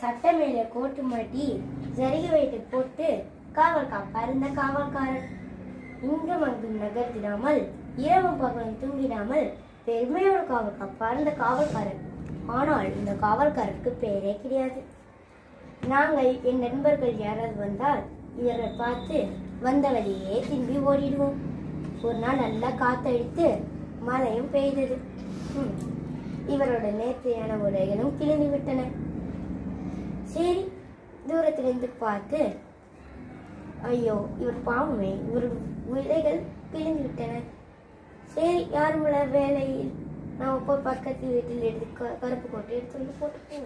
சட்டை மேல கோட்டு மாட்டி ஜரிகை வைத்து போட்டு காவல் காப்பாருந்த காவல்காரன் இங்கும் அங்கும் நகர்த்திடாமல் இரவும் பகலும் தூங்கிடாமல் பெருமையோடு காவல் காப்பார்ந்த காவல்காரன் ஆனால் இந்த காவல்காரருக்கு பேரே கிடையாது நாங்கள் என் நண்பர்கள் யாராவது வந்தால் இவரை பார்த்து வந்த வழியே திரும்பி ஓடிடுவோம் ஒரு நாள் நல்லா காத்தடித்து மழையும் பெய்தது ஹம். இவரோட நேர்த்தியான உடைகளும் கிழிந்து விட்டன சரி தூரத்திலிருந்து பார்த்து ஐயோ இவர் பாவமே இவர் உடைகள் கிழிந்து விட்டன சரி யாரும் உள்ள வேலையில் நான் போய் பக்கத்து வீட்டில் எடுத்து க- கருப்பு கோட்டை எடுத்து வந்து போட்டுக்கோங்க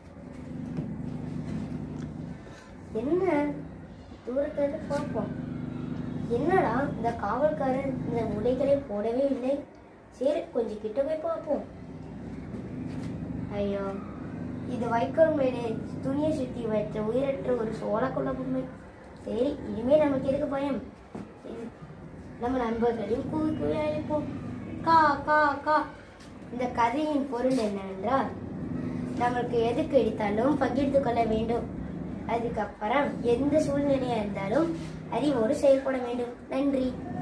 என்ன தூரத்துல இருந்து பார்ப்போம் என்னடா இந்த காவல்காரன் இந்த உடைகளை போடவே இல்லை சரி கொஞ்சம் கிட்ட போய் பார்ப்போம் ஐயோ இது வைக்கோல் மேலே துணியை சுத்தி வைத்த உயிரற்ற ஒரு சோளக்குள்ள பொம்மை சரி இனிமே நமக்கு எதுக்கு பயம் இது நம்ம நண்பர்களையும் கூவி கூவி அழைப்போம் கா கா கா இந்த கதையின் பொருள் என்னவென்றால் நமக்கு எதுக்கு எடுத்தாலும் பகிர்ந்து கொள்ள வேண்டும் அதுக்கப்புறம் எந்த சூழ்நிலையா இருந்தாலும் அறிவோடு செயல்பட வேண்டும் நன்றி